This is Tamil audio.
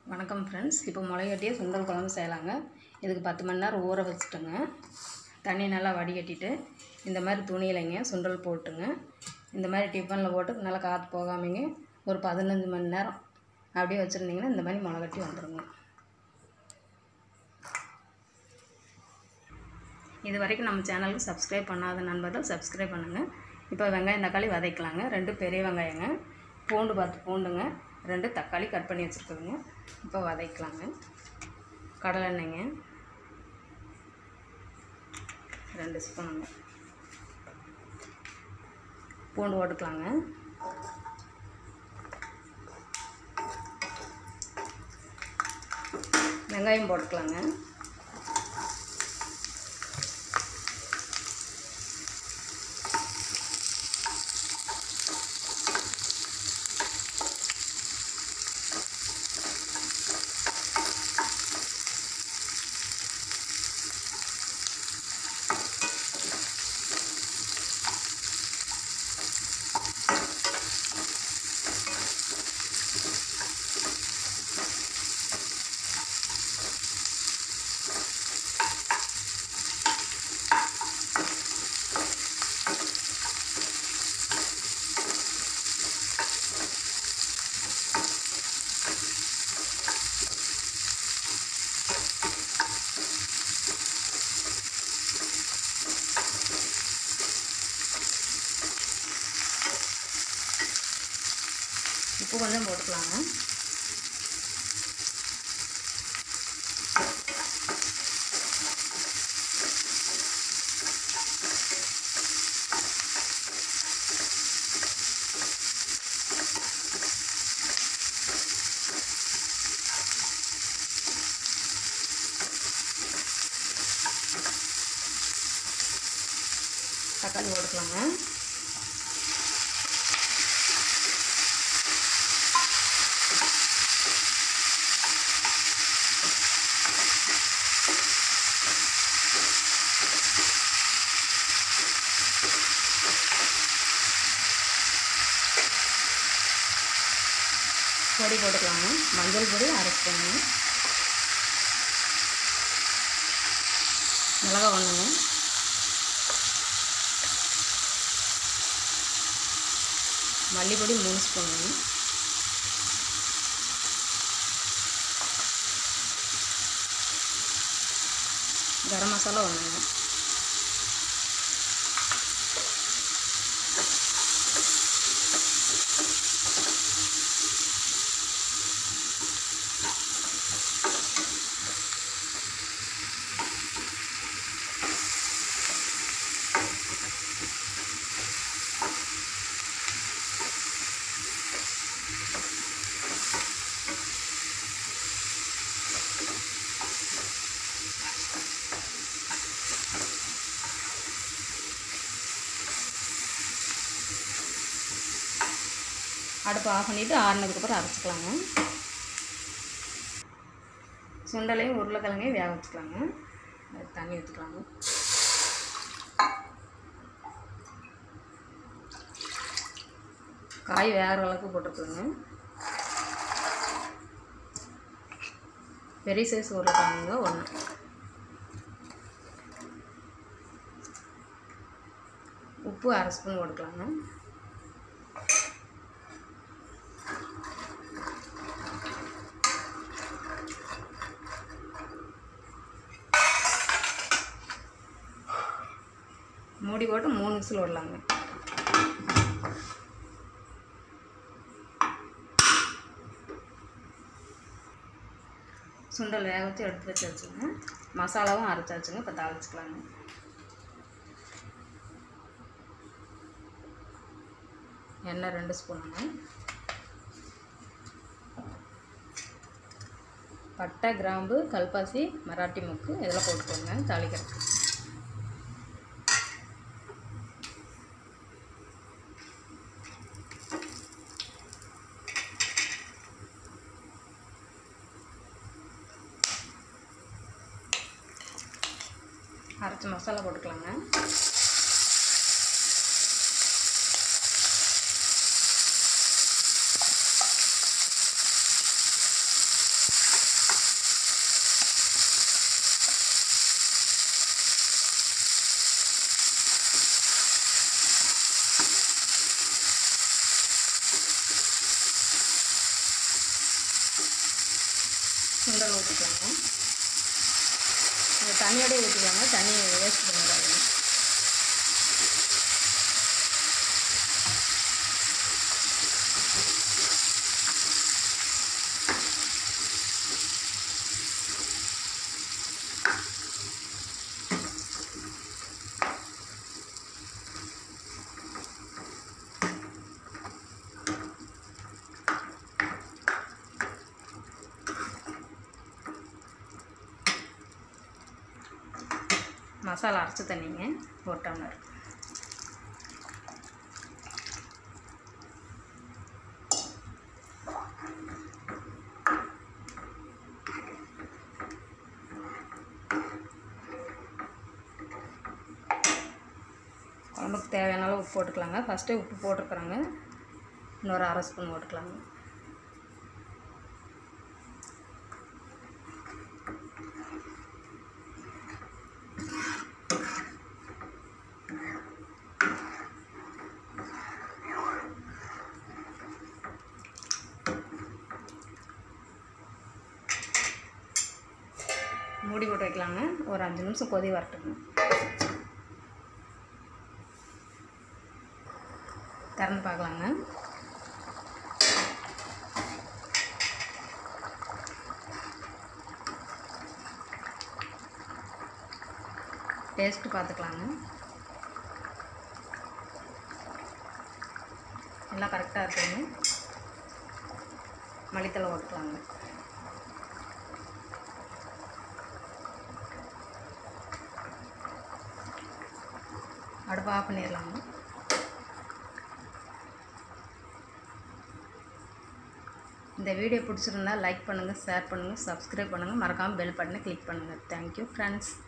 வணக்கம் ஃப்ரெண்ட்ஸ் இப்போ முளைகட்டிய சுண்டல் குழம்பு செய்யலாங்க இதுக்கு பத்து மணி நேரம் ஊற வச்சுட்டுங்க தண்ணி நல்லா வடிகட்டிட்டு இந்த மாதிரி துணியிலைங்க சுண்டல் போட்டுங்க இந்த மாதிரி டிஃபனில் போட்டு நல்லா காற்று போகாமங்க ஒரு பதினஞ்சு மணி நேரம் அப்படியே வச்சுருந்தீங்கன்னா இந்த மாதிரி முளைகட்டி வந்துடுங்க இது வரைக்கும் நம்ம சேனலுக்கு சப்ஸ்கிரைப் பண்ணாத நண்பர்கள் சப்ஸ்கிரைப் பண்ணுங்கள் இப்போ வெங்காயம் தக்காளி வதக்கலாங்க ரெண்டு பெரிய வெங்காயங்க பூண்டு பத்து பூண்டுங்க ரெண்டு தக்காளி கட் பண்ணி வச்சுருக்குதுங்க இப்போ வதக்கலாங்க கடலெண்ணெய்ங்க ரெண்டு ஸ்பூனுங்க பூண்டு போட்டுக்கலாங்க வெங்காயம் போட்டுக்கலாங்க உப்பு கொஞ்சம் போட்டுக்கலாங்க தக்காளி போட்டுக்கலாங்க பொடி போட்டுக்கலாங்க மஞ்சள் பொடி அரை ஸ்பூனுங்க மிளகா ஒன்றுங்க மல்லிப்பொடி மூணு ஸ்பூனுங்க கரம் மசாலா ஒன்றுங்க அடுப்பு ஆஃப் பண்ணிவிட்டு ஆறுனதுக்கப்புறம் அரைச்சிக்கலாங்க சுண்டலையும் உருளைக்கிழங்கையும் வேக வச்சுக்கலாங்க அதுக்கு தண்ணி ஊற்றிக்கலாங்க காய் வேகிற அளவுக்கு போட்டுக்கலாங்க பெரிய சைஸ் உருளைக்கிழங்குங்க ஒன்று உப்பு அரை ஸ்பூன் போட்டுக்கலாங்க மூடி போட்டு மூணு விசில் விடலாங்க சுண்டல் வேக வச்சு எடுத்து வச்சு வச்சுங்க மசாலாவும் அரைச்சாச்சுங்க இப்போ தாளிச்சுக்கலாங்க எண்ணெய் ரெண்டு ஸ்பூனுங்க பட்டை கிராம்பு கல்பாசி மராட்டி முக்கு இதெல்லாம் போட்டுக்கோங்க தாளிக்கிறதுக்கு அரைச்ச மசாலா போட்டுக்கலாங்க சுண்டல் ஊற்றிக்கலாங்க அந்த தண்ணியோடய ஊற்றிக்கலாங்க தண்ணி வேஸ்ட் பண்ணிடாதீங்க மசாலா அரைச்சி தண்ணிங்க ஒரு டம்ளர் குழம்புக்கு தேவையான அளவு உப்பு போட்டுக்கலாங்க ஃபஸ்ட்டே உப்பு போட்டிருக்குறாங்க இன்னொரு அரை ஸ்பூன் போட்டுக்கலாங்க மூடி போட்டு வைக்கலாங்க ஒரு அஞ்சு நிமிஷம் கொதி வரட்டுங்க திறந்து பார்க்கலாங்க டேஸ்ட்டு பார்த்துக்கலாங்க எல்லாம் கரெக்டாக இருக்குங்க மல்லித்தலை ஓட்டுக்கலாங்க அடுப்பு ஆஃப் பண்ணிடலாங்க இந்த வீடியோ பிடிச்சிருந்தா லைக் பண்ணுங்கள் ஷேர் பண்ணுங்கள் சப்ஸ்கிரைப் பண்ணுங்கள் மறக்காமல் பெல் பட்டனை கிளிக் பண்ணுங்கள் தேங்க்யூ ஃப்ரெண்ட்ஸ்